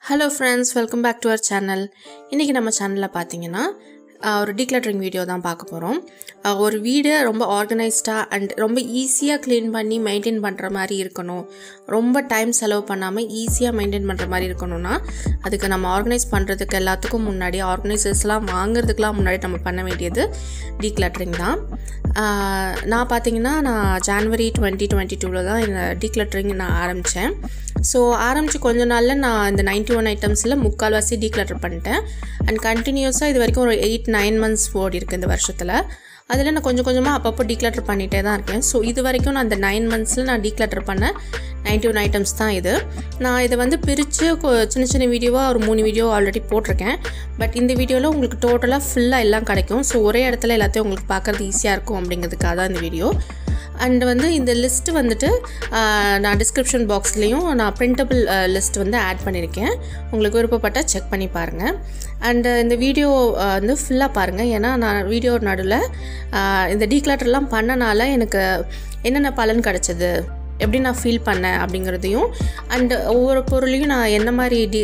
hello friends welcome back to our channel இன்றைக்கி நம்ம சேனலில் பார்த்தீங்கன்னா ஆஹ், ஒரு டீக்ளட்டரிங் வீடியோ தான் பார்க்க போகிறோம் ஒரு வீடு ரொம்ப ஆர்கனைஸ்டாக அண்ட் ரொம்ப ஈஸியாக க்ளீன் பண்ணி மெயின்டைன் பண்ணுற மாதிரி இருக்கணும் ரொம்ப டைம் செலவு பண்ணாமல் ஈஸியாக மெயின்டைன் பண்ணுற மாதிரி இருக்கணும்னா அதுக்கு நம்ம ஆர்கனைஸ் பண்ணுறதுக்கு எல்லாத்துக்கும் முன்னாடி ஆர்கனைசர்ஸ்லாம் வாங்குறதுக்கெலாம் முன்னாடி நம்ம பண்ண வேண்டியது டீக்ளட்டரிங் தான் ஆஹ், நான் பார்த்தீங்கன்னா நான் ஜான்வரி டுவெண்ட்டி டுவெண்ட்டி டூவில் தான் இந்த டீக்ளட்டரிங் நான் ஆரம்பித்தேன் ஸோ ஆரம்பித்து கொஞ்ச நாளில் நான் இந்த நைன்ட்டி ஒன் ஐட்டம்ஸில் முக்கால்வாசி டீக்ளட்டர் பண்ணிட்டேன் அண்ட் கண்டினியூஸாக இது வரைக்கும் ஒரு எயிட் நைன் மந்த்ஸ் ஓடி இருக்கு இந்த வருஷத்தில் அதில் நான் கொஞ்சம் கொஞ்சமாக அப்பப்போ டீக்ளட்டர் பண்ணிகிட்டே தான் இருக்கேன் ஸோ இது வரைக்கும் நான் அந்த நைன் மந்த்ஸில் நான் டீக்ளட்டர் பண்ண நைன்ட்டி ஒன் ஐட்டம்ஸ் தான் இது நான் இதை வந்து பிரித்து சின்ன சின்ன வீடியோவாக ஒரு மூணு வீடியோ ஆல்ரெடி போட்டிருக்கேன் பட் இந்த வீடியோவில் உங்களுக்கு டோட்டலாக ஃபுல்லாக எல்லாம் கிடைக்கும் ஸோ ஒரே இடத்துல எல்லாத்தையும் உங்களுக்கு பார்க்குறது ஈஸியாக இருக்கும் அப்படிங்கிறதுக்காக தான் இந்த வீடியோ அண்ட் வந்து இந்த லிஸ்ட்டு வந்துட்டு ஆஹ், நான் டிஸ்கிரிப்ஷன் பாக்ஸ்லேயும் நான் பிரிண்டபிள் லிஸ்ட் வந்து ஆட் பண்ணியிருக்கேன் உங்களுக்கு விருப்பப்பட்டால் செக் பண்ணி பாருங்கள் அண்டு இந்த வீடியோ வந்து ஃபுல்லாக பாருங்கள் ஏன்னா நான் வீடியோ நடுவில் இந்த டீக்ளாட்டர்லாம் பண்ணனால எனக்கு என்னென்ன பலன் கிடச்சிது எப்படி நான் ஃபீல் பண்ணேன் அப்படிங்கிறதையும் அண்ட் ஒவ்வொரு பொருளையும் நான் என்ன மாதிரி டி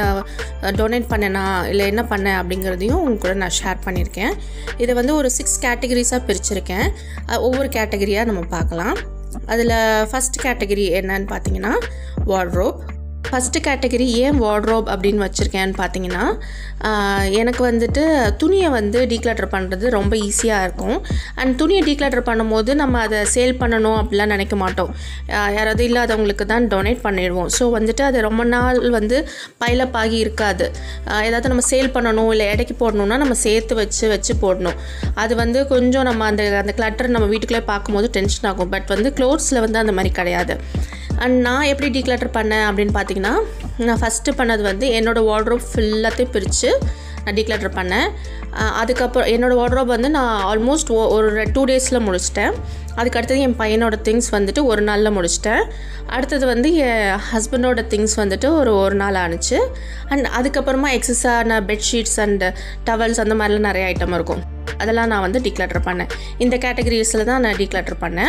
டொனேட் பண்ணேனா இல்லை என்ன பண்ணேன் அப்படிங்கிறதையும் உங்க கூட நான் ஷேர் பண்ணியிருக்கேன் இதை வந்து ஒரு சிக்ஸ் கேட்டகரிஸாக பிரிச்சிருக்கேன் அஹ் ஒவ்வொரு கேட்டகரியாக நம்ம பார்க்கலாம் அதில் ஃபஸ்ட் கேட்டகரி என்னன்னு பார்த்தீங்கன்னா வார்ட்ரோப் ஃபஸ்ட்டு கேட்டகரி ஏன் வார்ட்ரோப் அப்படின்னு வச்சுருக்கேன்னு பார்த்தீங்கன்னா ஆஹ், எனக்கு வந்துட்டு துணியை வந்து டீக்ளட்டர் பண்ணுறது ரொம்ப ஈஸியாக இருக்கும் அண்ட் துணியை டீக்ளட்டர் பண்ணும்போது நம்ம அதை சேல் பண்ணணும் அப்படிலாம் நினைக்க மாட்டோம் ஆஹ், யாராவது இல்லாதவங்களுக்கு தான் டொனேட் பண்ணிடுவோம் ஸோ வந்துட்டு அது ரொம்ப நாள் வந்து பைலப் ஆகி இருக்காது ஆஹ், ஏதாவது நம்ம சேல் பண்ணணும் இல்லை எடைக்கு போடணும்னா நம்ம சேர்த்து வச்சு வச்சு போடணும் அது வந்து கொஞ்சம் நம்ம அந்த அந்த கிளட்டர் நம்ம வீட்டுக்குள்ளே பார்க்கும்போது டென்ஷன் ஆகும் பட் வந்து க்ளோத்ஸில் வந்து அந்த மாதிரி கிடையாது அண்ட் நான் எப்படி டீக்ளட்டர் பண்ணேன் அப்படின்னு பார்த்தீங்கன்னா நான் ஃபஸ்ட்டு பண்ணது வந்து என்னோடய வார்ட்ரோப் ஃபுல்லாத்தையும் பிரித்து நான் டீக்ளட்டர் பண்ணேன் அஹ் அதுக்கப்புறம் என்னோடய வார்ட்ரோப் வந்து நான் ஆல்மோஸ்ட் ஒரு டூ டேஸில் முடிச்சிட்டேன் அதுக்கு அடுத்தது என் பையனோட திங்ஸ் வந்துட்டு ஒரு நாளில் முடிச்சிட்டேன் அடுத்தது வந்து என் ஹஸ்பண்டோட திங்ஸ் வந்துட்டு ஒரு ஒரு நாள் ஆணுச்சு அண்ட் அதுக்கப்புறமா எக்ஸஸான பெட்ஷீட்ஸ் அண்ட் டவல்ஸ் அந்த மாதிரிலாம் நிறைய ஐட்டம் இருக்கும் அதெல்லாம் நான் வந்து டிக்ளட்டர் பண்ணேன் இந்த கேட்டகரிஸில் தான் நான் டிக்ளட்டர் பண்ணேன்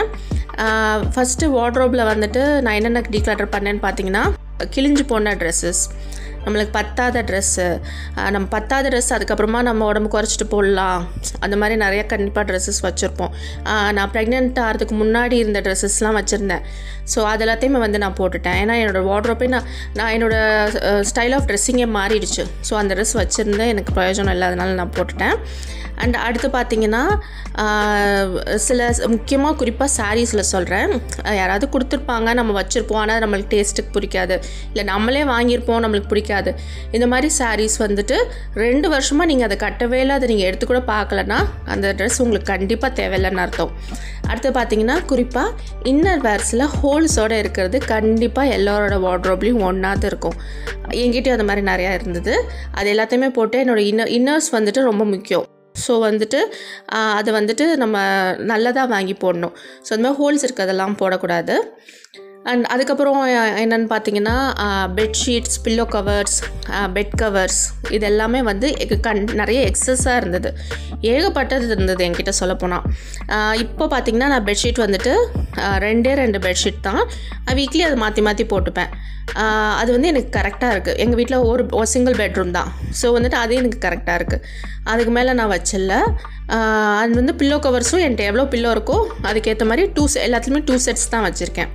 ஃபஸ்ட்டு வார்ட்ரோப்பில் வந்துட்டு நான் என்னென்ன டிக்ளட்டர் பண்ணேன்னு பார்த்தீங்கன்னா கிழிஞ்சு போன ட்ரெஸ்ஸஸ் நம்மளுக்கு பத்தாத ட்ரெஸ்ஸு நம்ம பத்தாத ட்ரெஸ் அதுக்கப்புறமா நம்ம உடம்பு குறைச்சிட்டு போடலாம் அந்த மாதிரி நிறைய கண்டிப்பாக ட்ரெஸ்ஸஸ் வச்சுருப்போம் நான் ப்ரெக்னென்ட் ஆகிறதுக்கு முன்னாடி இருந்த ட்ரெஸ்ஸஸ்லாம் வச்சுருந்தேன் ஸோ அது எல்லாத்தையுமே வந்து நான் போட்டுட்டேன் ஏன்னா என்னோடய வார்ட்ரோப்பே நான் நான் என்னோடய ஸ்டைல் ஆஃப் ட்ரெஸ்ஸிங்கே மாறிடுச்சு ஸோ அந்த ட்ரெஸ் வச்சுருந்தேன் எனக்கு பிரயோஜனம் இல்லாதனால நான் போட்டுட்டேன் அண்ட் அடுத்து பார்த்தீங்கன்னா ஆஹ், சில முக்கியமாக குறிப்பாக சாரீஸில் சொல்கிறேன் யாராவது கொடுத்துருப்பாங்க நம்ம வச்சுருப்போம் ஆனால் நம்மளுக்கு டேஸ்ட்டுக்கு பிடிக்காது இல்லை நம்மளே வாங்கியிருப்போம் நம்மளுக்கு பிடிக்காது இந்த மாதிரி சாரீஸ் வந்துட்டு ரெண்டு வருஷமாக நீங்கள் அதை கட்டவே இல்லை அதை நீங்கள் எடுத்து கூட பார்க்கலன்னா அந்த ட்ரெஸ் உங்களுக்கு கண்டிப்பாக தேவையில்லைன்னு அர்த்தம் அடுத்து பார்த்தீங்கன்னா குறிப்பாக இன்னர் வேர்ஸில் ஹோல்ஸோடு இருக்கிறது கண்டிப்பாக எல்லாரோட வார்ட்ரோப்லேயும் ஒன்றாவது இருக்கும் என்கிட்டயும் அந்த மாதிரி நிறையா இருந்தது அது எல்லாத்தையுமே போட்டு என்னோடய இன்னர் இன்னர்ஸ் வந்துட்டு ரொம்ப முக்கியம் ஸோ வந்துட்டு ஆஹ், அதை வந்துட்டு நம்ம நல்லதாக வாங்கி போடணும் ஸோ அந்த மாதிரி ஹோல்ஸ் இருக்கிறதெல்லாம் போடக்கூடாது அண்ட் அதுக்கப்புறம் அஹ், என்னன்னு பார்த்தீங்கன்னா bedsheets pillow covers bed covers இது எல்லாமே வந்து எக்கு கண் நிறைய எக்ஸஸாக இருந்தது ஏகப்பட்டது இருந்தது என்கிட்ட சொல்லப்போனால் இப்போ பார்த்தீங்கன்னா நான் பெட்ஷீட் வந்துட்டு ஆஹ், ரெண்டே ரெண்டு பெட்ஷீட் தான் வீக்லி அதை மாற்றி மாற்றி போட்டுப்பேன் ஆஹ், அது வந்து எனக்கு கரெக்டாக இருக்குது எங்கள் வீட்டில் ஒரு ஒரு சிங்கிள் பெட்ரூம் தான் ஸோ வந்துட்டு அது எனக்கு கரெக்டாக இருக்குது அதுக்கு மேலே நான் வச்சிடல ஆஹ், அது வந்து பில்லோ கவர்ஸும் என்கிட்ட எவ்வளோ பில்லோ இருக்கோ அதுக்கேற்ற மாதிரி டூ எல்லாத்துலேயுமே டூ செட்ஸ் தான் வச்சுருக்கேன்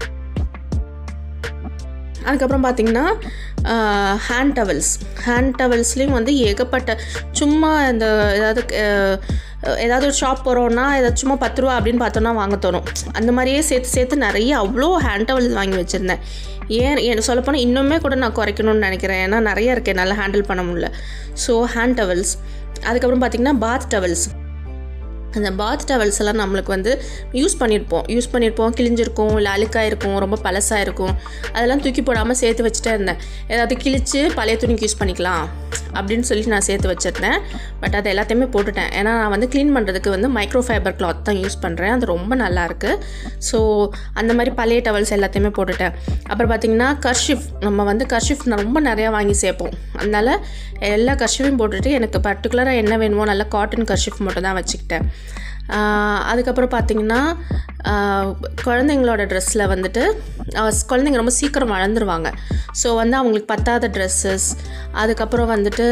அதுக்கப்புறம் பார்த்தீங்கன்னா ஹேண்ட் டவல்ஸ் ஹேண்ட் டவல்ஸ்லேயும் வந்து ஏகப்பட்ட சும்மா இந்த ஏதாவது அஹ், ஏதாவது ஒரு ஷாப் போகிறோன்னா ஏதாவது சும்மா பத்து ரூபா அப்படின்னு பார்த்தோன்னா வாங்க தோணும் அந்த மாதிரியே சேர்த்து சேர்த்து நிறைய அவ்வளோ ஹேண்ட் டவல்ஸ் வாங்கி வச்சுருந்தேன் ஏன் என் சொல்லப்போனால் இன்னுமே கூட நான் குறைக்கணும்னு நினைக்கிறேன் ஏன்னா நிறைய இருக்கு என்னால் ஹேண்டில் பண்ண முடியல ஸோ ஹேண்ட் டவல்ஸ் அதுக்கப்புறம் பார்த்தீங்கன்னா பாத் டவல்ஸ் அந்த பாத் டவல்ஸ் எல்லாம் நம்மளுக்கு வந்து யூஸ் பண்ணியிருப்போம் யூஸ் பண்ணியிருப்போம் கிழிஞ்சிருக்கும் இல்லை அழுக்காக இருக்கும் ரொம்ப பழசாக இருக்கும் அதெல்லாம் தூக்கி போடாமல் சேர்த்து வச்சுட்டே இருந்தேன் ஏதாவது கிழிச்சு பழைய துணிக்கு யூஸ் பண்ணிக்கலாம் அப்படின்னு சொல்லி நான் சேர்த்து வச்சுருந்தேன் பட் அது எல்லாத்தையுமே போட்டுட்டேன் ஏன்னா நான் வந்து க்ளீன் பண்ணுறதுக்கு வந்து மைக்ரோ ஃபைபர் கிளாத் தான் யூஸ் பண்ணுறேன் அது ரொம்ப நல்லாயிருக்கு ஸோ அந்த மாதிரி பழைய டவல்ஸ் எல்லாத்தையுமே போட்டுட்டேன் அப்புறம் பார்த்திங்கன்னா கர்ஷிஃப் நம்ம வந்து கர்ஷிஃப் ரொம்ப நிறையா வாங்கி சேர்ப்போம் அதனால் எல்லா கர்ஷிஃபையும் போட்டுட்டு எனக்கு பர்டிகுலராக என்ன வேணுமோ நல்லா காட்டன் கர்ஷிஃப் மட்டும் தான் வச்சுக்கிட்டேன் ஆஹ் அதுக்கப்புறம் பார்த்திங்கன்னா ஆஹ் குழந்தைங்களோட ட்ரெஸ்ஸில் வந்துட்டு ஆஹ் குழந்தைங்க ரொம்ப சீக்கிரம் வளர்ந்துருவாங்க ஸோ வந்து அவங்களுக்கு பத்தாத ட்ரெஸ்ஸஸ் அதுக்கப்புறம் வந்துட்டு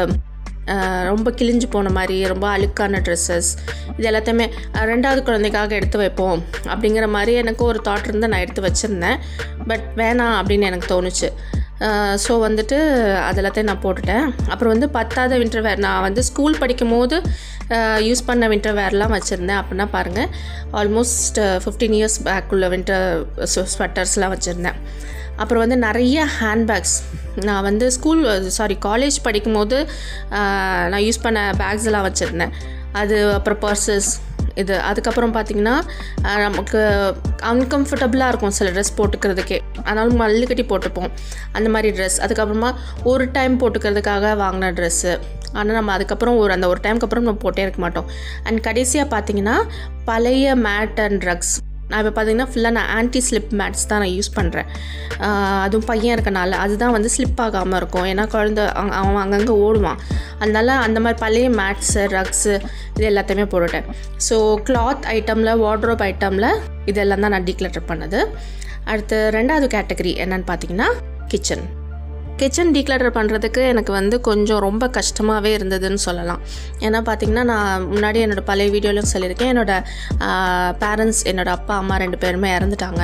ஆஹ் ரொம்ப கிழிஞ்சு போன மாதிரி ரொம்ப அழுக்கான ட்ரெஸ்ஸஸ் இது எல்லாத்தையுமே ஆஹ் ரெண்டாவது குழந்தைக்காக எடுத்து வைப்போம் அப்படிங்கிற மாதிரி எனக்கு ஒரு தாட் இருந்து நான் எடுத்து வச்சுருந்தேன் பட் வேணாம் அப்படின்னு எனக்கு தோணுச்சு ஸோ வந்துட்டு அது எல்லாத்தையும் நான் போட்டுட்டேன் அப்புறம் வந்து பத்தாவது வின்டர் வேர் நான் வந்து ஸ்கூல் படிக்கும் போது யூஸ் பண்ண வின்டர் வேர்லாம் வச்சுருந்தேன் அப்படின்னா பாருங்கள் ஆல்மோஸ்ட் ஃபிஃப்டீன் இயர்ஸ் பேக் உள்ள வின்டர் ஸ்வெட்டர்ஸ்லாம் வச்சுருந்தேன் அப்புறம் வந்து நிறைய ஹேண்ட்பேக்ஸ் நான் வந்து ஸ்கூல் சாரி காலேஜ் படிக்கும்போது ஆஹ், நான் யூஸ் பண்ண பேக்ஸ் எல்லாம் வச்சுருந்தேன் அது அப்புறம் பர்சஸ் இது அதுக்கப்புறம் பார்த்திங்கன்னா ஆஹ், நமக்கு அன்கம்ஃபர்டபுளாக இருக்கும் சில ட்ரெஸ் போட்டுக்கிறதுக்கே அதனால மல்லு கட்டி போட்டுப்போம் அந்த மாதிரி ட்ரெஸ் அதுக்கப்புறமா ஒரு டைம் போட்டுக்கிறதுக்காக வாங்கின ட்ரெஸ்ஸு ஆனால் நம்ம அதுக்கப்புறம் ஒரு அந்த ஒரு டைமுக்கு அப்புறம் நம்ம போட்டே இருக்க மாட்டோம் அண்ட் கடைசியாக பார்த்தீங்கன்னா பழைய மேட் அண்ட் ட்ரக்ஸ் நான் இப்போ பார்த்தீங்கன்னா ஃபுல்லாக நான் ஆன்டி ஸ்லிப் மேட்ஸ் தான் நான் யூஸ் பண்ணுறேன் அதுவும் பையன் இருக்கனால அதுதான் வந்து ஸ்லிப் ஆகாமல் இருக்கும் ஏன்னா குழந்த அவன் அவன் அங்கங்கே ஓடுவான் அதனால அந்த மாதிரி பழைய மேட்ஸு ரக்ஸு இது எல்லாத்தையுமே போட்டுட்டேன் ஸோ கிளாத் ஐட்டமில் வார்ட்ரோப் ஐட்டமில் இதெல்லாம் தான் நான் டீக்ளட்டர் பண்ணது அடுத்து ரெண்டாவது கேட்டகரி என்னன்னு பார்த்தீங்கன்னா கிச்சன் கிச்சன் டீக்ளட்டர் பண்ணுறதுக்கு எனக்கு வந்து கொஞ்சம் ரொம்ப கஷ்டமாகவே இருந்ததுன்னு சொல்லலாம் ஏன்னா பார்த்தீங்கன்னா நான் முன்னாடி என்னோடய பழைய வீடியோலையும் சொல்லியிருக்கேன் என்னோடய பேரண்ட்ஸ் என்னோடய அப்பா அம்மா ரெண்டு பேருமே இறந்துட்டாங்க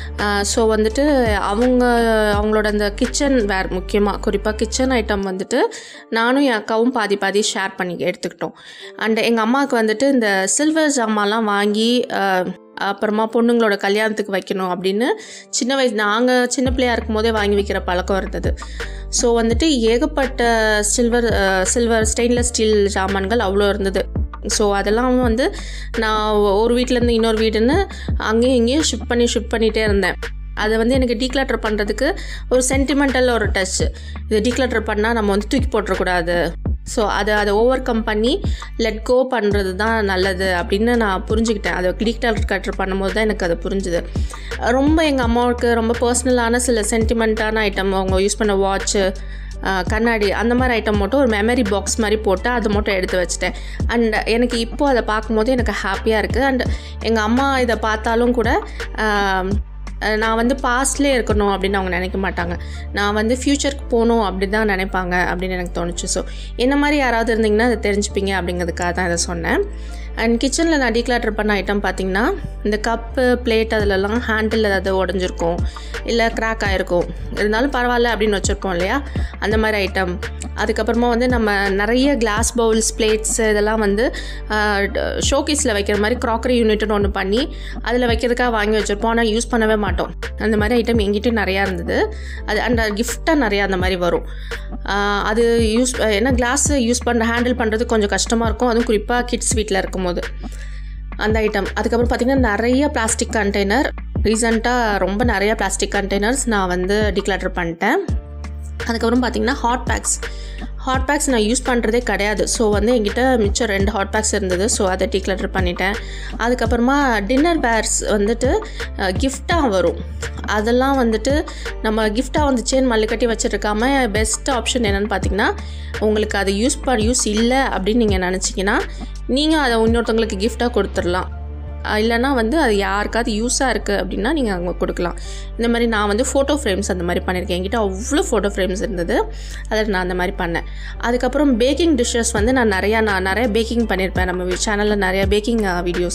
ஸோ வந்துட்டு அவங்க அவங்களோட அந்த கிச்சன் வேர் முக்கியமாக குறிப்பாக கிச்சன் ஐட்டம் வந்துட்டு நானும் என் அக்காவும் பாதி பாதி ஷேர் பண்ணி எடுத்துக்கிட்டோம் அண்ட் எங்கள் அம்மாவுக்கு வந்துட்டு இந்த சில்வர் ஜாமான்லாம் வாங்கி ஆஹ், அப்புறமா பொண்ணுங்களோட கல்யாணத்துக்கு வைக்கணும் அப்படின்னு சின்ன வயசு நாங்கள் சின்ன பிள்ளையா இருக்கும் போதே வாங்கி வைக்கிற பழக்கம் இருந்தது ஸோ வந்துட்டு ஏகப்பட்ட சில்வர் சில்வர் ஸ்டெயின்லெஸ் ஸ்டீல் ஜாமான்கள் அவ்வளோ இருந்தது ஸோ அதெல்லாம் வந்து நான் ஒரு வீட்டிலேருந்து இன்னொரு வீடுன்னு அங்கேயும் இங்கேயும் ஷிஃப்ட் பண்ணி ஷிஃப்ட் பண்ணிகிட்டே இருந்தேன் அதை வந்து எனக்கு டீக்ளட்டர் பண்ணுறதுக்கு ஒரு சென்டிமெண்டல் ஒரு டச் இது டீக்ளட்டர் பண்ணால் நம்ம வந்து தூக்கி போட்டுறக்கூடாது ஸோ அதை அதை ஓவர் கம் பண்ணி லெட் கோ பண்ணுறது தான் நல்லது அப்படின்னு நான் புரிஞ்சுக்கிட்டேன் அதை டீக்ளட்டர் கட்டர் பண்ணும்போது தான் எனக்கு அது புரிஞ்சுது ரொம்ப எங்கள் அம்மாவுக்கு ரொம்ப பர்சனலான சில சென்டிமெண்ட்டான ஐட்டம் அவங்க யூஸ் பண்ண வாட்ச்சு கண்ணாடி அந்த மாதிரி ஐட்டம் மட்டும் ஒரு மெமரி பாக்ஸ் மாதிரி போட்டு அதை மட்டும் எடுத்து வச்சுட்டேன் அண்ட் எனக்கு இப்போ அதை பார்க்கும்போது எனக்கு ஹாப்பியாக இருக்குது அண்ட் எங்கள் அம்மா இதை பார்த்தாலும் கூட ஆஹ், அஹ் நான் வந்து பாஸ்ட்லேயே இருக்கணும் அப்படின்னு அவங்க நினைக்க மாட்டாங்க நான் வந்து ஃப்யூச்சருக்கு போகணும் அப்படி தான் நினைப்பாங்க அப்படின்னு எனக்கு தோணுச்சு ஸோ என்ன மாதிரி யாராவது இருந்தீங்கன்னா அதை தெரிஞ்சுப்பீங்க அப்படிங்கிறதுக்காக தான் இதை சொன்னேன் அண்ட் கிச்சனில் நான் டீக்ளாட்டர் பண்ண ஐட்டம் பார்த்தீங்கன்னா இந்த கப்பு பிளேட் அதிலலாம் ஹேண்டில் ஏதாவது உடஞ்சிருக்கும் இல்லை கிராக் ஆகிருக்கும் இருந்தாலும் பரவாயில்ல அப்படின்னு வச்சுருப்போம் இல்லையா அந்த மாதிரி ஐட்டம் அதுக்கப்புறமா வந்து நம்ம நிறைய கிளாஸ் பவுல்ஸ் பிளேட்ஸ் இதெல்லாம் வந்து ஷோகேஸில் வைக்கிற மாதிரி க்ராக்கரி யூனிட்னு ஒன்று பண்ணி அதில் வைக்கிறதுக்காக வாங்கி வச்சுருப்போம் ஆனால் யூஸ் பண்ணவே மாட்டோம் அந்த மாதிரி ஐட்டம் எங்கிட்ட நிறையா இருந்தது அது அந்த கிஃப்டாக நிறையா அந்த மாதிரி வரும் ஆஹ் அது யூஸ் ஏன்னா கிளாஸ் யூஸ் பண்ண ஹேண்டில் பண்ணுறது கொஞ்சம் கஷ்டமாக இருக்கும் அதுவும் குறிப்பாக கிட்ஸ் வீட்டில் இருக்கும்போது அந்த ஐட்டம் அதுக்கப்புறம் பார்த்திங்கன்னா நிறைய பிளாஸ்டிக் கண்டெய்னர் ரீசெண்டாக ரொம்ப நிறைய பிளாஸ்டிக் கண்டெய்னர்ஸ் நான் வந்து டிக்ளாட்டர் பண்ணிட்டேன் அதுக்கப்புறம் பார்த்திங்கன்னா ஹாட் பேக்ஸ் ஹாட் பேக்ஸ் நான் யூஸ் பண்ணுறதே கிடையாது ஸோ வந்து என்கிட்ட மிச்சம் ரெண்டு ஹாட் பேக்ஸ் இருந்தது ஸோ அதை டீக்ளட்டர் பண்ணிட்டேன் அதுக்கப்புறமா டின்னர் பேர்ஸ் வந்துட்டு கிஃப்டாக வரும் அதெல்லாம் வந்துட்டு நம்ம கிஃப்டாக வந்துச்சேன்னு மல்லுக்கட்டி வச்சுருக்காம பெஸ்ட் ஆப்ஷன் என்னென்னு பார்த்தீங்கன்னா உங்களுக்கு அதை யூஸ் பண்ண யூஸ் இல்லை அப்படின்னு நீங்கள் நினச்சிங்கன்னா நீங்கள் அதை இன்னொருத்தவங்களுக்கு கிஃப்டாக கொடுத்துடலாம் அஹ் இல்லைன்னா வந்து அது யாருக்காவது யூஸாக இருக்குது அப்படின்னா நீங்கள் அங்கே கொடுக்கலாம் இந்த மாதிரி நான் வந்து ஃபோட்டோ ஃப்ரேம்ஸ் அந்த மாதிரி பண்ணியிருக்கேன் என்கிட்ட அவ்வளோ ஃபோட்டோ ஃப்ரேம்ஸ் இருந்தது அதில் நான் அந்த மாதிரி பண்ணேன் அதுக்கப்புறம் பேக்கிங் டிஷ்ஷஸ் வந்து நான் நிறையா நான் நிறைய பேக்கிங் பண்ணியிருப்பேன் நம்ம சேனலில் நிறைய பேக்கிங் வீடியோஸ்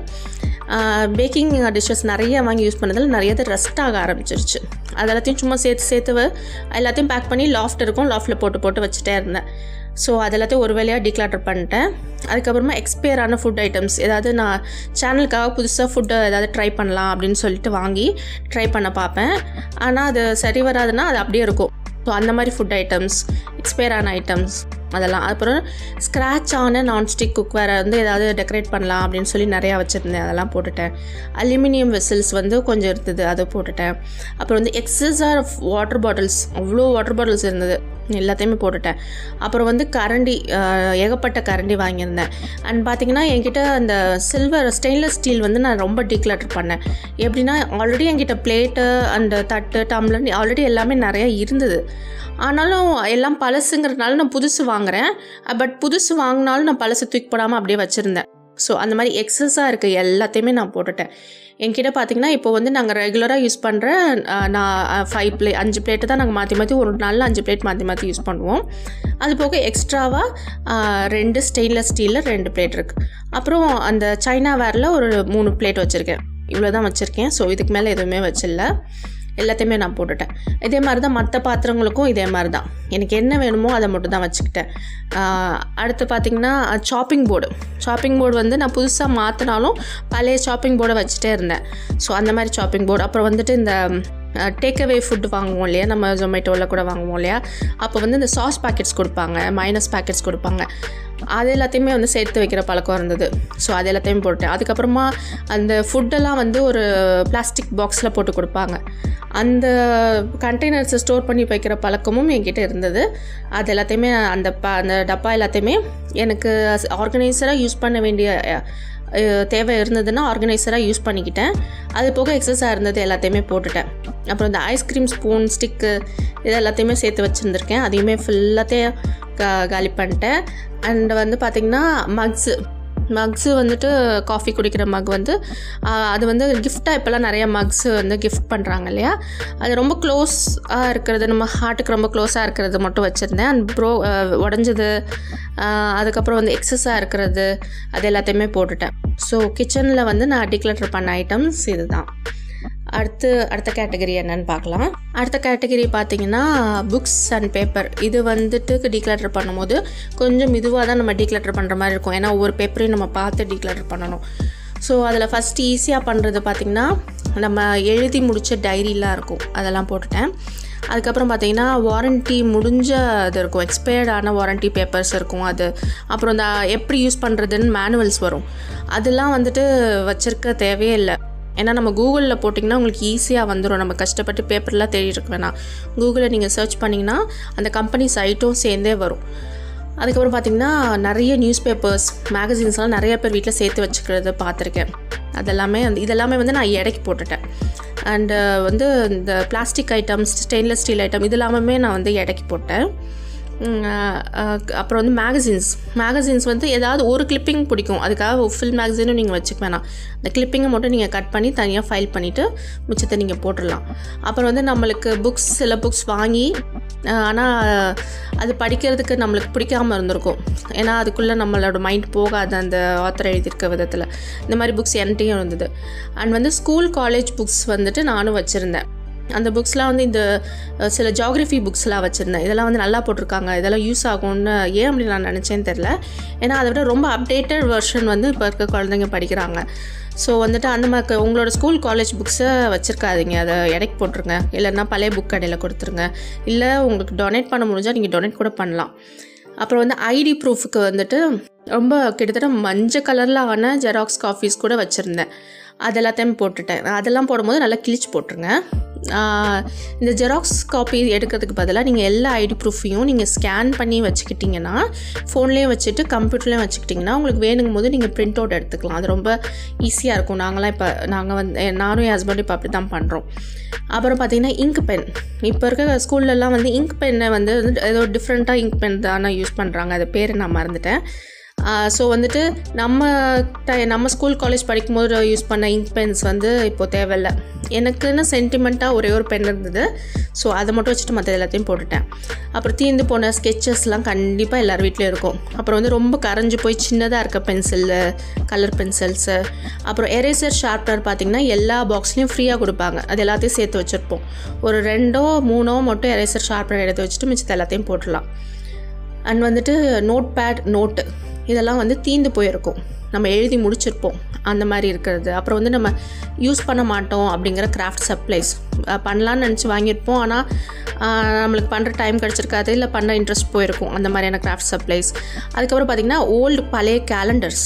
இருக்குது பேக்கிங் டிஷ்ஷஸ் நிறைய வாங்கி யூஸ் பண்ணதில் நிறைய இது ரெஸ்ட் ஆக ஆரம்பிச்சிருச்சு அது எல்லாத்தையும் சும்மா சேர்த்து சேர்த்து எல்லாத்தையும் பேக் பண்ணி லாஃப்ட் இருக்கும் லாஃப்ட்டில் போட்டு போட்டு வச்சுட்டே இருந்தேன் ஸோ அது எல்லாத்தையும் ஒரு வேலையாக டிக்ளாட்டர் பண்ணிட்டேன் அதுக்கப்புறமா எக்ஸ்பயர் ஆன ஃபுட் ஐட்டம்ஸ் ஏதாவது நான் சேனலுக்காக புதுசாக ஃபுட்டு ஏதாவது ட்ரை பண்ணலாம் அப்படின்னு சொல்லிட்டு வாங்கி ட்ரை பண்ண பார்ப்பேன் ஆனால் அது சரி வராதுன்னா அது அப்படியே இருக்கும் ஸோ அந்த மாதிரி ஃபுட் ஐட்டம்ஸ் எக்ஸ்பயர் ஆன ஐட்டம்ஸ் அதெல்லாம் அப்புறம் ஸ்க்ராட்ச் ஆன நான்ஸ்டிக் குக்வேரை வந்து ஏதாவது டெக்கரேட் பண்ணலாம் அப்படின்னு சொல்லி நிறையா வச்சுருந்தேன் அதெல்லாம் போட்டுட்டேன் அலுமினியம் வெசல்ஸ் வந்து கொஞ்சம் இருந்தது அதை போட்டுட்டேன் அப்புறம் வந்து எக்ஸஸார் வாட்டர் பாட்டில்ஸ் அவ்வளோ வாட்டர் பாட்டில்ஸ் இருந்தது எல்லாத்தையுமே போட்டுட்டேன் அப்புறம் வந்து கரண்டி ஆஹ், ஏகப்பட்ட கரண்டி வாங்கியிருந்தேன் அண்ட் பார்த்தீங்கன்னா என்கிட்ட அந்த சில்வர் ஸ்டெயின்லெஸ் ஸ்டீல் வந்து நான் ரொம்ப டீக்ளட்டர் பண்ணேன் எப்படின்னா ஆல்ரெடி என்கிட்ட பிளேட்டு அண்ட் தட்டு டம்ளர் ஆல்ரெடி எல்லாமே நிறையா இருந்தது ஆனாலும் எல்லாம் பழசுங்கிறதுனால நான் புதுசு வாங்குறேன் பட் புதுசு வாங்கினாலும் நான் பழசு தூக்கி போடாமல் அப்படியே வச்சுருந்தேன் ஸோ அந்த மாதிரி எக்ஸஸாக இருக்க எல்லாத்தையுமே நான் போட்டுட்டேன் என்கிட்ட பார்த்தீங்கன்னா இப்போ வந்து நாங்கள் ரெகுலராக யூஸ் பண்ணுற நான் ஃபைவ் பிளே அஞ்சு பிளேட்டு தான் நாங்கள் மாற்றி மாற்றி ஒரு நாளில் அஞ்சு பிளேட் மாற்றி மாற்றி யூஸ் பண்ணுவோம் அது போக எக்ஸ்ட்ராவாக ரெண்டு ஸ்டெயின்லெஸ் ஸ்டீலில் ரெண்டு பிளேட் இருக்குது அப்புறம் அந்த சைனா வேரில் ஒரு மூணு பிளேட் வச்சுருக்கேன் இவ்வளோ தான் வச்சுருக்கேன் ஸோ இதுக்கு மேலே எதுவுமே வச்சிடல எல்லாத்தையுமே நான் போட்டுட்டேன் இதே மாதிரி தான் மற்ற பாத்திரங்களுக்கும் இதே மாதிரி தான் எனக்கு என்ன வேணுமோ அதை மட்டும் தான் வச்சுக்கிட்டேன் அடுத்து பார்த்திங்கன்னா சாப்பிங் போர்டு சாப்பிங் போர்டு வந்து நான் புதுசாக மாற்றினாலும் பழைய சாப்பிங் போர்டை வச்சுட்டே இருந்தேன் ஸோ அந்த மாதிரி சாப்பிங் போர்டு அப்புறம் வந்துட்டு இந்த டேக்அவே ஃபுட் வாங்குவோம் இல்லையா நம்ம ஜொமேட்டோவில் கூட வாங்குவோம் இல்லையா அப்போ வந்து இந்த சாஸ் பேக்கெட்ஸ் கொடுப்பாங்க மைனஸ் பேக்கெட்ஸ் கொடுப்பாங்க அது எல்லாத்தையுமே வந்து சேர்த்து வைக்கிற பழக்கம் இருந்தது ஸோ அது எல்லாத்தையும் போட்டேன் அதுக்கப்புறமா அந்த ஃபுட்டெல்லாம் வந்து ஒரு பிளாஸ்டிக் பாக்ஸில் போட்டு கொடுப்பாங்க அந்த கண்டெய்னர்ஸை ஸ்டோர் பண்ணி வைக்கிற பழக்கமும் என்கிட்ட இருந்தது அது எல்லாத்தையுமே அந்த ப அந்த டப்பா எல்லாத்தையுமே எனக்கு ஆர்கனைசராக யூஸ் பண்ண வேண்டிய தேவை இருந்ததுன்னா ஆர்கனைசராக யூஸ் பண்ணிக்கிட்டேன் அது போக எக்ஸஸாக இருந்தது எல்லாத்தையுமே போட்டுட்டேன் அப்புறம் இந்த ஐஸ்கிரீம் ஸ்பூன் ஸ்டிக்கு இது எல்லாத்தையுமே சேர்த்து வச்சுருந்துருக்கேன் அதையுமே ஃபுல்லாத்தையும் கா காலி பண்ணிட்டேன் அண்ட் வந்து பார்த்திங்கன்னா மக்ஸு மக்ஸு வந்துட்டு காஃபி குடிக்கிற மக் வந்து அது வந்து கிஃப்டாக இப்போல்லாம் நிறைய மக்ஸு வந்து கிஃப்ட் பண்ணுறாங்க இல்லையா அது ரொம்ப க்ளோஸாக இருக்கிறது நம்ம ஹார்ட்டுக்கு ரொம்ப க்ளோஸாக இருக்கிறது மட்டும் வச்சுருந்தேன் அண்ட் ப்ரோ உடஞ்சது அதுக்கப்புறம் வந்து எக்ஸஸாக இருக்கிறது அது எல்லாத்தையுமே போட்டுட்டேன் ஸோ கிச்சனில் வந்து நான் டிக்ளட்டர் பண்ண ஐட்டம்ஸ் இது தான் அடுத்து அடுத்த கேட்டகரி என்னன்னு பார்க்கலாம் அடுத்த கேட்டகரி பார்த்தீங்கன்னா புக்ஸ் அண்ட் பேப்பர் இது வந்துட்டு டீக்ளட்டர் பண்ணும்போது கொஞ்சம் இதுவாக தான் நம்ம டீக்ளட்டர் பண்ணுற மாதிரி இருக்கும் ஏன்னா ஒவ்வொரு பேப்பரையும் நம்ம பார்த்து டீக்ளட்டர் பண்ணணும் ஸோ அதில் ஃபஸ்ட்டு ஈஸியாக பண்ணுறது பார்த்திங்கன்னா நம்ம எழுதி முடித்த டைரிலாம் இருக்கும் அதெல்லாம் போட்டுட்டேன் அதுக்கப்புறம் பார்த்தீங்கன்னா வாரண்ட்டி முடிஞ்ச இது இருக்கும் எக்ஸ்பயர்டான வாரண்ட்டி பேப்பர்ஸ் இருக்கும் அது அப்புறம் இந்த எப்படி யூஸ் பண்ணுறதுன்னு மேனுவல்ஸ் வரும் அதெல்லாம் வந்துட்டு வச்சுருக்க தேவையே இல்லை ஏன்னா நம்ம கூகுளில் போட்டிங்கன்னா உங்களுக்கு ஈஸியாக வந்துடும் நம்ம கஷ்டப்பட்டு பேப்பர்லாம் தேடி இருக்க வேணாம் கூகுளில் நீங்கள் சர்ச் பண்ணிங்கன்னா அந்த கம்பெனி சைட்டும் சேர்ந்தே வரும் அதுக்கப்புறம் பார்த்திங்கன்னா நிறைய நியூஸ் பேப்பர்ஸ் மேகசின்ஸ்லாம் நிறைய பேர் வீட்டில் சேர்த்து வச்சுக்கிறது பார்த்துருக்கேன் அதெல்லாமே அந்த இதெல்லாமே வந்து நான் எடைக்கு போட்டுட்டேன் அண்டு வந்து இந்த plastic items stainless steel item இது எல்லாமே நான் வந்து எடைக்கு போட்டேன் அப்புறம் வந்து மேகசின்ஸ் மேகசின்ஸ் வந்து ஏதாவது ஒரு கிளிப்பிங் பிடிக்கும் அதுக்காக ஃபுல் மேகசினும் நீங்கள் வச்சுக்க வேணாம் அந்த கிளிப்பிங்கை மட்டும் நீங்கள் கட் பண்ணி தனியாக ஃபைல் பண்ணிவிட்டு மிச்சத்தை நீங்கள் போட்டுடலாம் அப்புறம் வந்து நம்மளுக்கு புக்ஸ் சில புக்ஸ் வாங்கி ஆனால் அது படிக்கிறதுக்கு நம்மளுக்கு பிடிக்காமல் இருந்திருக்கும் ஏன்னா அதுக்குள்ளே நம்மளோட மைண்ட் போகாது அந்த ஆத்தர் எழுதியிருக்க விதத்தில் இந்த மாதிரி புக்ஸ் என்கிட்டையும் இருந்தது அண்ட் வந்து ஸ்கூல் காலேஜ் புக்ஸ் வந்துட்டு நானும் வச்சுருந்தேன் அந்த புக்ஸ்லாம் வந்து இந்த சில ஜாகிரஃபி புக்ஸ்லாம் வச்சுருந்தேன் இதெல்லாம் வந்து நல்லா போட்டிருக்காங்க இதெல்லாம் யூஸ் ஆகும்னு ஏன் அப்படி நான் நினச்சேன்னு தெரில ஏன்னா அதை விட ரொம்ப அப்டேட்டட் வெர்ஷன் வந்து இப்போ இருக்க குழந்தைங்க படிக்கிறாங்க ஸோ வந்துட்டு அந்த மாதிரி உங்களோட ஸ்கூல் காலேஜ் புக்ஸை வச்சுருக்காதீங்க அதை எடைக்கு போட்டுருங்க இல்லைன்னா பழைய புக் கடையில் கொடுத்துருங்க இல்லை உங்களுக்கு டொனேட் பண்ண முடிஞ்சால் நீங்கள் டொனேட் கூட பண்ணலாம் அப்புறம் வந்து ஐடி ப்ரூஃபுக்கு வந்துட்டு ரொம்ப கிட்டத்தட்ட மஞ்சள் கலரில் ஆன ஜெராக்ஸ் காஃபீஸ் கூட வச்சுருந்தேன் அது எல்லாத்தையும் போட்டுட்டேன் அதெல்லாம் போடும்போது நல்லா கிழிச்சு போட்டுருங்க இந்த ஜெராக்ஸ் காப்பி எடுக்கிறதுக்கு பதிலாக நீங்கள் எல்லா ஐடி ப்ரூஃபையும் நீங்கள் ஸ்கேன் பண்ணி வச்சுக்கிட்டிங்கன்னா ஃபோன்லேயும் வச்சுட்டு கம்ப்யூட்டர்லேயும் வச்சுக்கிட்டிங்கன்னா உங்களுக்கு வேணுங்கும் போது நீங்கள் பிரிண்ட் அவுட் எடுத்துக்கலாம் அது ரொம்ப ஈஸியாக இருக்கும் நாங்களாம் இப்போ நாங்கள் வந்து நானும் என் ஹஸ்பண்டும் இப்போ அப்படி தான் பண்ணுறோம் அப்புறம் பார்த்திங்கன்னா இங்க் பென் இப்போ இருக்க ஸ்கூல்லலாம் வந்து இங்க் பென்னை வந்து ஏதோ டிஃப்ரெண்ட்டாக இங்க் பென் தானே யூஸ் பண்ணுறாங்க அது பேர் நான் மறந்துட்டேன் ஸோ வந்துட்டு நம்ம ட நம்ம ஸ்கூல் காலேஜ் படிக்கும்போது யூஸ் பண்ண இங்க் பென்ஸ் வந்து இப்போது தேவையில்லை எனக்குன்னு சென்டிமெண்ட்டாக ஒரே ஒரு பென் இருந்தது ஸோ அதை மட்டும் வச்சுட்டு மற்ற எல்லாத்தையும் போட்டுட்டேன் அப்புறம் தீர்ந்து போன ஸ்கெச்சஸ்லாம் கண்டிப்பாக எல்லார் வீட்லேயும் இருக்கும் அப்புறம் வந்து ரொம்ப கரைஞ்சி போய் சின்னதாக இருக்க பென்சிலு கலர் பென்சில்ஸு அப்புறம் எரேசர் ஷார்ப்னர் பார்த்திங்கன்னா எல்லா பாக்ஸ்லேயும் ஃப்ரீயாக கொடுப்பாங்க அது எல்லாத்தையும் சேர்த்து வச்சுருப்போம் ஒரு ரெண்டோ மூணோ மட்டும் எரேசர் ஷார்ப்னர் எடுத்து வச்சுட்டு மிச்சத்தை எல்லாத்தையும் போட்டுடலாம் அண்ட் வந்துட்டு நோட் பேட் நோட்டு இதெல்லாம் வந்து தீந்து போயிருக்கும் நம்ம எழுதி முடிச்சிருப்போம் அந்த மாதிரி இருக்கிறது அப்புறம் வந்து நம்ம யூஸ் பண்ண மாட்டோம் அப்படிங்கிற கிராஃப்ட் சப்ளைஸ் பண்ணலான்னு நினச்சி வாங்கியிருப்போம் ஆனால் நம்மளுக்கு பண்ணுற டைம் கிடச்சிருக்காது இல்லை பண்ண இன்ட்ரெஸ்ட் போயிருக்கும் அந்த மாதிரியான கிராஃப்ட் சப்ளைஸ் அதுக்கப்புறம் பார்த்திங்கன்னா ஓல்டு பழைய calendars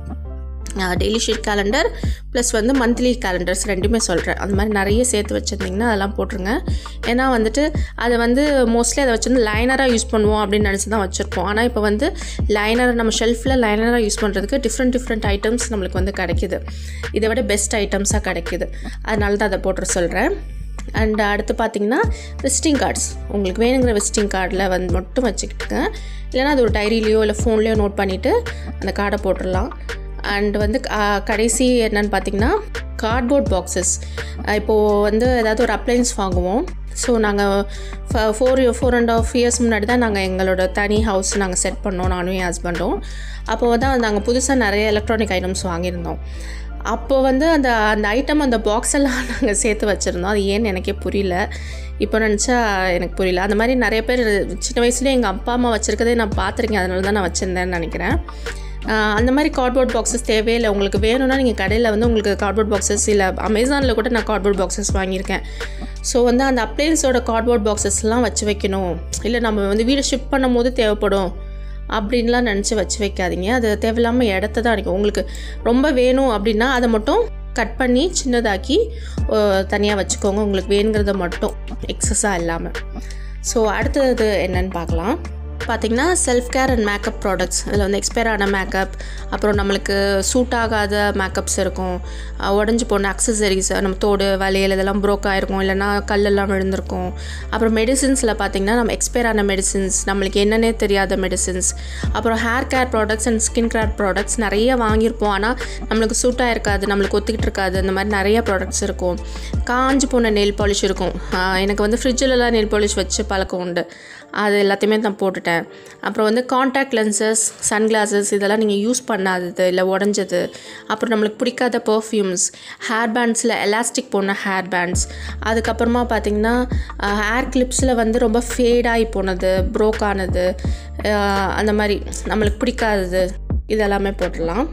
daily sheet calendar plus வந்து மந்த்லி கேலண்டர்ஸ் ரெண்டுமே சொல்கிறேன் அந்த மாதிரி நிறைய சேர்த்து வச்சுருந்திங்கன்னா அதெல்லாம் போட்டுருங்க ஏன்னா வந்துட்டு அதை வந்து மோஸ்ட்லி அதை வச்சுருந்து லைனராக யூஸ் பண்ணுவோம் அப்படின்னு நினச்சி தான் வச்சுருப்போம் ஆனால் இப்போ வந்து லைனர் நம்ம ஷெல்ஃபில் லைனராக யூஸ் பண்ணுறதுக்கு டிஃப்ரெண்ட் டிஃப்ரெண்ட் ஐட்டம்ஸ் நம்மளுக்கு வந்து கிடைக்கிது இதை விட பெஸ்ட் ஐட்டம்ஸாக கிடைக்கிது அதனால தான் அதை போட்டுற சொல்கிறேன் அண்ட் அடுத்து பார்த்தீங்கன்னா விசிட்டிங் கார்ட்ஸ் உங்களுக்கு வேணுங்கிற விசிட்டிங் கார்டில் வந்து மட்டும் வச்சுக்கிட்டுங்க இல்லைனா அது ஒரு டைரியிலையோ இல்லை ஃபோன்லேயோ நோட் பண்ணிவிட்டு அந்த கார்டை போட்டுடலாம் அண்ட் வந்து அஹ், கடைசி என்னன்னு பார்த்தீங்கன்னா கார்ட்போர்ட் பாக்ஸஸ் இப்போது வந்து ஏதாவது ஒரு அப்ளைன்ஸ் வாங்குவோம் ஸோ நாங்கள் four four and half years முன்னாடி தான் நாங்கள் எங்களோட தனி ஹவுஸ் நாங்கள் செட் பண்ணோம் நானும் என் ஹஸ்பண்டும் அப்போ தான் நாங்கள் புதுசாக நிறைய எலக்ட்ரானிக் ஐட்டம்ஸ் வாங்கியிருந்தோம் அப்போ வந்து அந்த அந்த ஐட்டம் அந்த பாக்ஸ் எல்லாம் நாங்கள் சேர்த்து வச்சுருந்தோம் அது ஏன்னு எனக்கே புரியல இப்போ நினச்சா எனக்கு புரியல அந்த மாதிரி நிறைய பேர் சின்ன வயசுலேயே எங்கள் அப்பா அம்மா வச்சுருக்கதே நான் பார்த்துருக்கேன் அதனால தான் நான் வச்சுருந்தேன்னு நினைக்கிறேன் ஆஹ் அந்த மாதிரி கார்ட்போர்ட் பாக்ஸஸ் தேவையில்லை உங்களுக்கு வேணும்னா நீங்கள் கடையில் வந்து உங்களுக்கு கார்ட்போர்ட் பாக்ஸஸ் இல்லை அமேசானில் கூட நான் கார்ட்போர்ட் பாக்ஸஸ் வாங்கியிருக்கேன் ஸோ வந்து அந்த அப்ளைன்ஸோட கார்ட்போர்ட் பாக்ஸஸ்லாம் வச்சு வைக்கணும் இல்லை நம்ம வந்து வீடு ஷிஃப்ட் பண்ணும் போது தேவைப்படும் அப்படின்லாம் நினச்சி வச்சு வைக்காதீங்க அது தேவையில்லாமல் இடத்த தான் அடிக்கும் உங்களுக்கு ரொம்ப வேணும் அப்படின்னா அதை மட்டும் கட் பண்ணி சின்னதாக்கி தனியாக வச்சுக்கோங்க உங்களுக்கு வேணுங்கிறத மட்டும் எக்ஸஸாக இல்லாமல் ஸோ அடுத்தது என்னன்னு பார்க்கலாம் பார்த்தீங்கன்னா self care and makeup products அதில் வந்து எக்ஸ்பயர் ஆன மேக்கப் அப்புறம் நம்மளுக்கு சூட் ஆகாத மேக்கப்ஸ் இருக்கும் அஹ் உடஞ்சி போன அக்சசரிஸ் நம்ம தோடு வளையல் இதெல்லாம் ப்ரோக் ஆகிருக்கும் இல்லைன்னா கல்லெல்லாம் விழுந்திருக்கும் அப்புறம் மெடிசின்ஸில் பார்த்தீங்கன்னா நம்ம எக்ஸ்பயர் ஆன மெடிசின்ஸ் நம்மளுக்கு என்னன்னே தெரியாத மெடிசின்ஸ் அப்புறம் hair care products and skin care products நிறைய வாங்கியிருப்போம் ஆனால் நம்மளுக்கு சூட்டாக இருக்காது நம்மளுக்கு ஒத்துக்கிட்டு இருக்காது அந்த மாதிரி நிறைய ப்ராடக்ட்ஸ் இருக்கும் காஞ்சு போன நெயில் பாலிஷ் இருக்கும் ஆஹ் எனக்கு வந்து ஃப்ரிட்ஜிலலாம் நெயில் பாலிஷ் வச்சு பழக்கம் உண்டு அது எல்லாத்தையுமே நான் போட்டுட்டேன் அப்புறம் வந்து காண்டாக்ட் லென்சஸ் சன்கிளாஸஸ் இதெல்லாம் நீங்கள் யூஸ் பண்ணாதது இல்லை உடஞ்சது அப்புறம் நம்மளுக்கு பிடிக்காத பர்ஃப்யூம்ஸ் ஹேர் பேண்ட்ஸில் எலாஸ்டிக் போன ஹேர் பேண்ட்ஸ் அதுக்கப்புறமா பார்த்தீங்கன்னா ஹேர் கிளிப்ஸில் வந்து ரொம்ப ஃபேடாகி போனது ப்ரோக் ஆனது ஆஹ் அந்த மாதிரி நம்மளுக்கு பிடிக்காதது இதெல்லாமே போட்டுடலாம்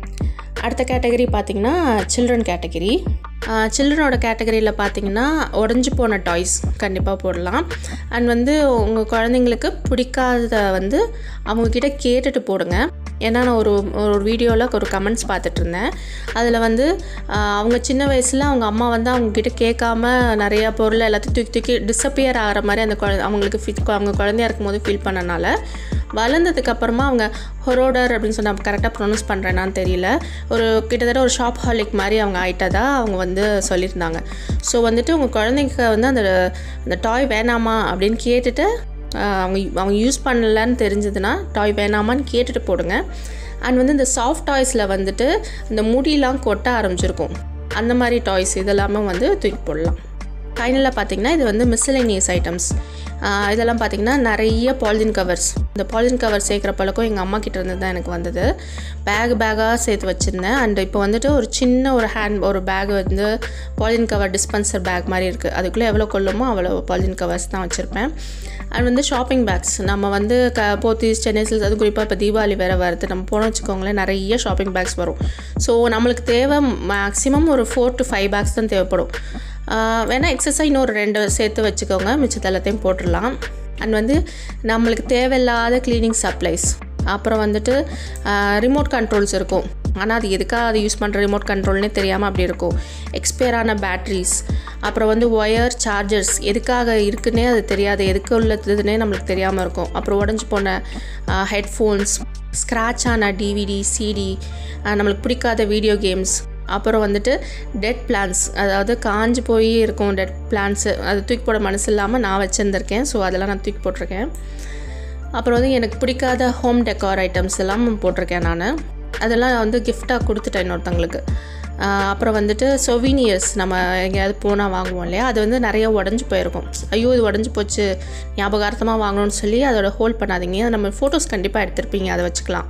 அடுத்த கேட்டகரி பார்த்தீங்கன்னா சில்ட்ரன் கேட்டகரி சில்ட்ரனோட கேட்டகரியில் பார்த்தீங்கன்னா உடஞ்சி போன டாய்ஸ் கண்டிப்பாக போடலாம் அண்ட் வந்து உங்கள் குழந்தைங்களுக்கு பிடிக்காதத வந்து அவங்கக்கிட்ட கேட்டுட்டு போடுங்க ஏன்னா நான் ஒரு ஒரு வீடியோவில் ஒரு கமெண்ட்ஸ் பார்த்துட்டு இருந்தேன் அதில் வந்து ஆஹ், அவங்க சின்ன வயசில் அவங்க அம்மா வந்து அவங்கக்கிட்ட கேட்காம நிறையா பொருள் எல்லாத்தையும் தூக்கி தூக்கி டிஸப்பியர் ஆகிற மாதிரி அந்த குழ அவங்களுக்கு ஃபீல் அவங்க குழந்தையா இருக்கும்போது ஃபீல் பண்ணனால வளர்ந்ததுக்கு அப்புறமா அவங்க ஹொரோடர் அப்படின்னு சொன்ன கரெக்டாக ப்ரொனவுன்ஸ் பண்ணுறேன்னான்னு தெரியல ஒரு கிட்டத்தட்ட ஒரு ஷாப் ஹாலிக் மாதிரி அவங்க ஆயிட்டதா அவங்க வந்து சொல்லியிருந்தாங்க ஸோ வந்துட்டு உங்கள் குழந்தைங்க வந்து அந்த அந்த டாய் வேணாமா அப்படின்னு கேட்டுட்டு ஆஹ், அவங்க அவங்க யூஸ் பண்ணலன்னு தெரிஞ்சதுன்னா டாய் வேணாமான்னு கேட்டுட்டு போடுங்க அண்ட் வந்து இந்த சாஃப்ட் டாய்ஸில் வந்துட்டு இந்த முடியெலாம் கொட்ட ஆரம்பிச்சிருக்கும் அந்த மாதிரி டாய்ஸ் இதெல்லாமே வந்து தூக்கி போடலாம் ஃபைனலாக பார்த்தீங்கன்னா இது வந்து மிஸ்சலேனியஸ் ஐட்டம்ஸ் இதெல்லாம் பார்த்தீங்கன்னா நிறைய பாலிதீன் கவர்ஸ் இந்த பாலிதீன் கவர் சேர்க்குற பழக்கம் எங்கள் அம்மா கிட்ட இருந்து தான் எனக்கு வந்தது பேக் பேக்காக சேர்த்து வச்சுருந்தேன் அண்ட் இப்போ வந்துட்டு ஒரு சின்ன ஒரு ஹேண்ட் ஒரு பேக் வந்து பாலிதீன் கவர் டிஸ்பென்சர் பேக் மாதிரி இருக்குது அதுக்குள்ளே எவ்வளோ கொள்ளுமோ அவ்வளோ பாலிதீன் கவர்ஸ் தான் வச்சுருப்பேன் அண்ட் வந்து ஷாப்பிங் பேக்ஸ் நம்ம வந்து க போத்தீஸ் சென்னை சில்ஸ் அது குறிப்பாக இப்போ தீபாவளி வேறு வருது நம்ம போனோம் வச்சுக்கோங்களேன் நிறைய ஷாப்பிங் பேக்ஸ் வரும் ஸோ நம்மளுக்கு தேவை மேக்ஸிமம் ஒரு ஃபோர் டு ஃபைவ் பேக்ஸ் தான் தேவைப்படும் ஆஹ் வேணா எக்ஸசைஸ் இன்னொரு ரெண்டு சேர்த்து வச்சுக்கோங்க மிச்சத்தை எல்லாத்தையும் போட்டுடலாம் அண்ட் வந்து நம்மளுக்கு தேவையில்லாத க்ளீனிங் சப்ளைஸ் அப்புறம் வந்துட்டு ரிமோட் கண்ட்ரோல்ஸ் இருக்கும் ஆனால் அது எதுக்காக அதை யூஸ் பண்ணுற ரிமோட் கண்ட்ரோல்னே தெரியாமல் அப்படி இருக்கும் எக்ஸ்பயர் ஆன பேட்ரிஸ் அப்புறம் வந்து ஒயர் சார்ஜர்ஸ் எதுக்காக இருக்குன்னே அது தெரியாது எதுக்கு உள்ளதுன்னே நம்மளுக்கு தெரியாமல் இருக்கும் அப்புறம் உடஞ்சி போன ஹெட்ஃபோன்ஸ் ஸ்க்ராட்ச் ஆன டிவிடி சிடி நம்மளுக்கு பிடிக்காத வீடியோ கேம்ஸ் அப்புறம் வந்துட்டு டெட் பிளான்ஸ் அதாவது காஞ்சு போய் இருக்கும் டெட் பிளான்ஸு அது தூக்கி போட மனசு இல்லாமல் நான் வச்சுருந்துருக்கேன் ஸோ அதெல்லாம் நான் தூக்கி போட்டிருக்கேன் அப்புறம் வந்து எனக்கு பிடிக்காத ஹோம் டெக்கார் ஐட்டம்ஸ் எல்லாம் போட்டிருக்கேன் நான் அதெல்லாம் வந்து கிஃப்டாக கொடுத்துட்டேன் இன்னொருத்தவங்களுக்கு ஆஹ் அப்புறம் வந்துட்டு சொவீனியர்ஸ் நம்ம எங்கேயாவது போனால் வாங்குவோம் இல்லையா அது வந்து நிறைய உடஞ்சி போயிருக்கும் ஐயோ இது உடஞ்சி போச்சு ஞாபகார்த்தமாக வாங்கணும்னு சொல்லி அதோட ஹோல்ட் பண்ணாதீங்க நம்ம ஃபோட்டோஸ் கண்டிப்பாக எடுத்திருப்பீங்க அதை வச்சுக்கலாம்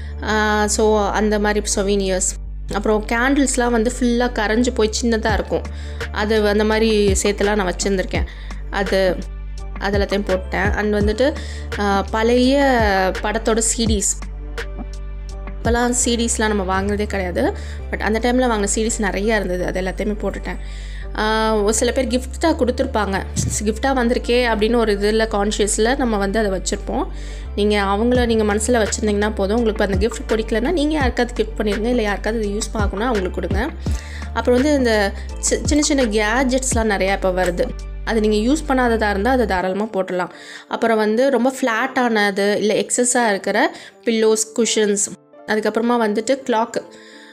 ஸோ அந்த மாதிரி சொவீனியர்ஸ் அப்புறம் கேண்டில்ஸ்லாம் வந்து ஃபுல்லாக கரைஞ்சி போய் சின்னதாக இருக்கும் அது அந்த மாதிரி சேர்த்துலாம் நான் வச்சுருந்துருக்கேன் அது அது எல்லாத்தையும் போட்டேன் அண்ட் வந்துட்டு ஆஹ், பழைய படத்தோட சீடிஸ் இப்போலாம் சீடிஸ்லாம் நம்ம வாங்குறதே கிடையாது பட் அந்த டைமில் வாங்கின சீடிஸ் நிறையா இருந்தது அது எல்லாத்தையுமே போட்டுட்டேன் ஆஹ், ஒரு சில பேர் கிஃப்டாக கொடுத்துருப்பாங்க கிஃப்டாக வந்திருக்கே அப்படின்னு ஒரு இதில் கான்ஷியஸில் நம்ம வந்து அதை வச்சுருப்போம் நீங்கள் அவங்கள நீங்கள் மனசில் வச்சுருந்தீங்கன்னா போதும் உங்களுக்கு அந்த கிஃப்ட் பிடிக்கலன்னா நீங்கள் யாருக்காவது கிஃப்ட் பண்ணிடுங்க இல்லை யாருக்காவது இது யூஸ் பார்க்கணும்னா அவங்களுக்கு கொடுங்க அப்புறம் வந்து இந்த சி- சின்ன சின்ன கேஜெட்ஸ்லாம் நிறையா இப்போ வருது அது நீங்கள் யூஸ் பண்ணாததாக இருந்தால் அதை தாராளமாக போட்டுடலாம் அப்புறம் வந்து ரொம்ப ஃப்ளாட்டானது இல்லை எக்ஸஸாக இருக்கிற பில்லோஸ் குஷன்ஸ் அதுக்கப்புறமா வந்துட்டு கிளாக்கு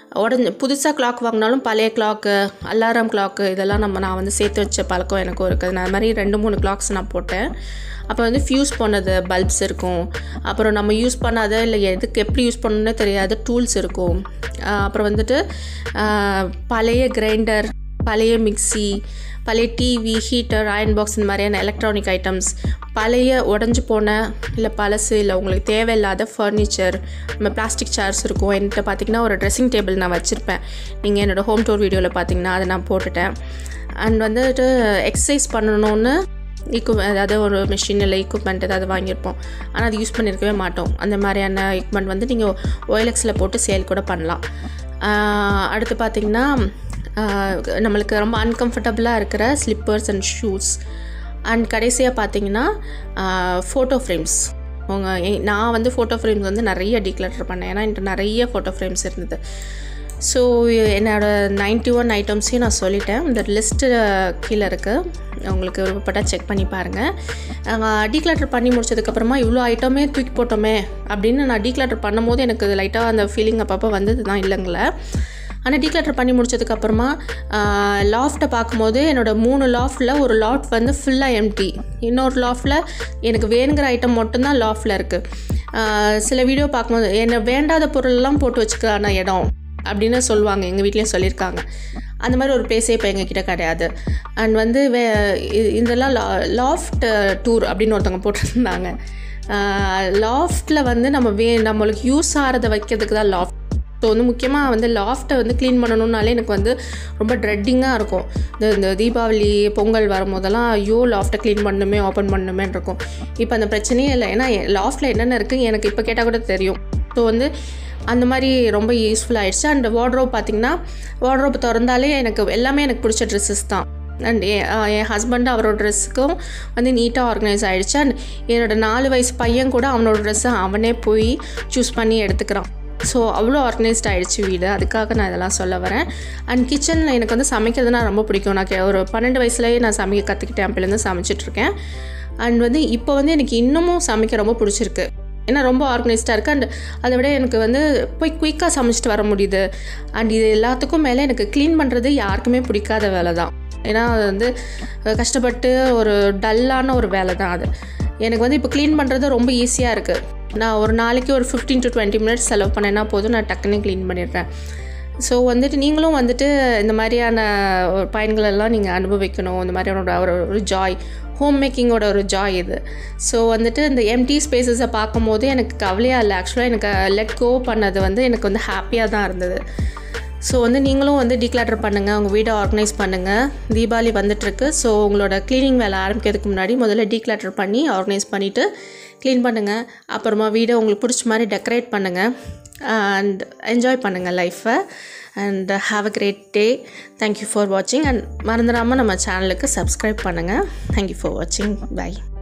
உடஞ்சி புதுசாக கிளாக் வாங்கினாலும் பழைய கிளாக்கு அலாரம் கிளாக்கு இதெல்லாம் நம்ம நான் வந்து சேர்த்து வச்ச பழக்கம் எனக்கும் இருக்குது நான் அது மாதிரி ரெண்டு மூணு கிளாக்ஸ் நான் போட்டேன் அப்போ வந்து ஃப்யூஸ் பண்ணது பல்ப்ஸ் இருக்கும் அப்புறம் நம்ம யூஸ் பண்ணாத இல்லை எதுக்கு எப்படி யூஸ் பண்ணணுன்னே தெரியாத டூல்ஸ் இருக்கும் ஆஹ் அப்புறம் வந்துட்டு ஆஹ் பழைய கிரைண்டர் பழைய மிக்ஸி பழைய டிவி ஹீட்டர் அயன் பாக்ஸ் இந்த மாதிரியான எலக்ட்ரானிக் ஐட்டம்ஸ் பழைய உடஞ்சி போன இல்லை பழசு இல்லை உங்களுக்கு தேவையில்லாத ஃபர்னிச்சர் நம்ம பிளாஸ்டிக் சேர்ஸ் இருக்கும் என்கிட்ட பார்த்தீங்கன்னா ஒரு ட்ரெஸ்ஸிங் டேபிள் நான் வச்சுருப்பேன் நீங்கள் என்னோடய ஹோம் டூர் வீடியோவில் பார்த்தீங்கன்னா அதை நான் போட்டுட்டேன் அண்ட் வந்துட்டு எக்ஸசைஸ் பண்ணணுன்னு equip அதாவது ஒரு மிஷின் இல்லை equipment ஏதாவது வாங்கியிருப்போம் ஆனால் அது யூஸ் பண்ணியிருக்கவே மாட்டோம் அந்த மாதிரியான equipment வந்து நீங்கள் ஓஎல்எக்ஸில் போட்டு சேல் கூட பண்ணலாம் ஆஹ் அடுத்து பார்த்தீங்கன்னா ஆஹ் நம்மளுக்கு ரொம்ப அன்கம்ஃபர்டபுளாக இருக்கிற ஸ்லிப்பர்ஸ் அண்ட் ஷூஸ் அண்ட் கடைசியாக பார்த்தீங்கன்னா ஃபோட்டோ ஃப்ரேம்ஸ் உங்கள் எ- நான் வந்து ஃபோட்டோ ஃப்ரேம்ஸ் வந்து நிறைய டீக்ளட்டர் பண்ணேன் ஏன்னா என்கிட்ட நிறைய ஃபோட்டோ ஃப்ரேம்ஸ் இருந்தது ஸோ என்னோடய நைன்ட்டி ஒன் ஐட்டம்ஸையும் நான் சொல்லிட்டேன் இந்த லிஸ்ட்டு கீழே இருக்குது உங்களுக்கு விருப்பப்பட்டால் செக் பண்ணி பாருங்கள் டீக்ளட்டர் பண்ணி முடிச்சதுக்கப்புறமா இவ்வளோ ஐட்டமே தூக்கி போட்டோமே அப்படின்னு நான் டீக்ளட்டர் பண்ணும்போது எனக்கு லைட்டாக அந்த ஃபீலிங் அப்பப்போ வந்தது தான் இல்லைங்களே ஆனால் டீக்ளட்டர் பண்ணி முடிச்சதுக்கப்புறமா லாஃப்ட்டை பார்க்கும்போது என்னோடய மூணு லாஃப்டில் ஒரு லாஃப்ட் வந்து ஃபுல்லாக எம்டி இன்னொரு லாஃப்டில் எனக்கு வேணுங்கிற ஐட்டம் மட்டும்தான் லாஃப்டில் இருக்குது சில வீடியோ பார்க்கும்போது என்ன வேண்டாத பொருளெல்லாம் போட்டு வச்சுக்கான இடம் அப்படின்னு சொல்லுவாங்க எங்கள் வீட்லேயும் சொல்லியிருக்காங்க அந்த மாதிரி ஒரு பிளேஸே இப்போ எங்ககிட்ட கிடையாது அண்ட் வந்து வே இ- இதெல்லாம் லா லாஃப்ட் டூர் அப்படின்னு ஒருத்தவங்க போட்டிருந்தாங்க லாஃப்ட்டில் வந்து நம்ம வே நம்மளுக்கு யூஸ் ஆகிறத வைக்கிறதுக்கு தான் லாஃப்ட் ஸோ வந்து முக்கியமாக வந்து லாஃப்ட்டை வந்து க்ளீன் பண்ணணும்னாலே எனக்கு வந்து ரொம்ப ட்ரெட்டிங்காக இருக்கும் இந்த இந்த தீபாவளி பொங்கல் வரும்போதெல்லாம் ஐயோ லாஃப்ட்டை க்ளீன் பண்ணணுமே ஓப்பன் பண்ணணுமேன்னு இருக்கும் இப்போ அந்த பிரச்சனையே இல்லை ஏன்னா லாஃப்ட்டில் என்னென்ன இருக்குது எனக்கு இப்போ கேட்டால் கூட தெரியும் ஸோ வந்து அந்த மாதிரி ரொம்ப யூஸ்ஃபுல் ஆயிடுச்சு அண்ட் வார்ட்ரோப் பார்த்திங்கன்னா வார்ட்ரோப் திறந்தாலே எனக்கு எல்லாமே எனக்கு பிடிச்ச ட்ரெஸ்ஸஸ் தான் அண்ட் என் ஹஸ்பண்ட் அவரோட ட்ரெஸ்ஸுக்கும் வந்து நீட்டாக ஆர்கனைஸ் ஆகிடுச்சு அண்ட் என்னோடய நாலு வயசு பையன் கூட அவனோட ட்ரெஸ்ஸை அவனே போய் சூஸ் பண்ணி எடுத்துக்கிறான் ஸோ அவ்வளோ ஆர்கனைஸ்ட் ஆகிடுச்சு வீடு அதுக்காக நான் இதெல்லாம் சொல்ல வரேன் அண்ட் கிச்சனில் எனக்கு வந்து சமைக்கிறதுனா ரொம்ப பிடிக்கும் நான் கே- ஒரு பன்னெண்டு வயசுலேயே நான் சமைக்க கற்றுக்கிட்டேன் அப்போலேருந்து சமைச்சிட்ருக்கேன் அண்ட் வந்து இப்போ வந்து எனக்கு இன்னமும் சமைக்க ரொம்ப பிடிச்சிருக்கு ஏன்னா ரொம்ப ஆர்கனைஸ்டாக இருக்குது அண்ட் அதை விட எனக்கு வந்து போய் குயிக்காக சமைச்சிட்டு வர முடியுது அண்ட் இது எல்லாத்துக்கும் மேலே எனக்கு க்ளீன் பண்ணுறது யாருக்குமே பிடிக்காத வேலை தான் ஏன்னா அது வந்து அஹ், கஷ்டப்பட்டு ஒரு டல்லான ஒரு வேலை தான் அது எனக்கு வந்து இப்போ க்ளீன் பண்ணுறது ரொம்ப ஈஸியாக இருக்குது நான் ஒரு நாளைக்கு ஒரு ஃபிஃப்டீன் டு டுவெண்ட்டி மினிட்ஸ் செலவு பண்ணேன்னா போதும் நான் டக்குன்னு க்ளீன் பண்ணிடுறேன் ஸோ வந்துட்டு நீங்களும் வந்துட்டு இந்த மாதிரியான ஒரு பயன்களெல்லாம் நீங்கள் அனுபவிக்கணும் இந்த மாதிரியான ஒரு ஒரு ஜாய் ஹோம் மேக்கிங்கோட ஒரு ஜாய் இது ஸோ வந்துட்டு இந்த எம்டி ஸ்பேசஸை பார்க்கும்போது எனக்கு கவலையாக இல்லை ஆக்சுவலாக எனக்கு லெட் கோ பண்ணது வந்து எனக்கு வந்து ஹாப்பியாக தான் இருந்தது ஸோ வந்து நீங்களும் வந்து டீக்ளாட்டர் பண்ணுங்கள் உங்கள் வீடை ஆர்கனைஸ் பண்ணுங்கள் தீபாவளி வந்துட்டுருக்கு ஸோ உங்களோட க்ளீனிங் வேலை ஆரம்பிக்கிறதுக்கு முன்னாடி முதல்ல டீக்ளாட்டர் பண்ணி ஆர்கனைஸ் பண்ணிவிட்டு க்ளீன் பண்ணுங்கள் அப்புறமா வீடை உங்களுக்கு பிடிச்ச மாதிரி டெக்கரேட் பண்ணுங்கள் அண்ட் என்ஜாய் பண்ணுங்கள் லைஃப்பை and have a great day thank you for வாட்சிங் அண்ட் மறந்துடாமல் நம்ம சேனலுக்கு சப்ஸ்கிரைப் பண்ணுங்கள் தேங்க்யூ ஃபார் வாட்சிங் பை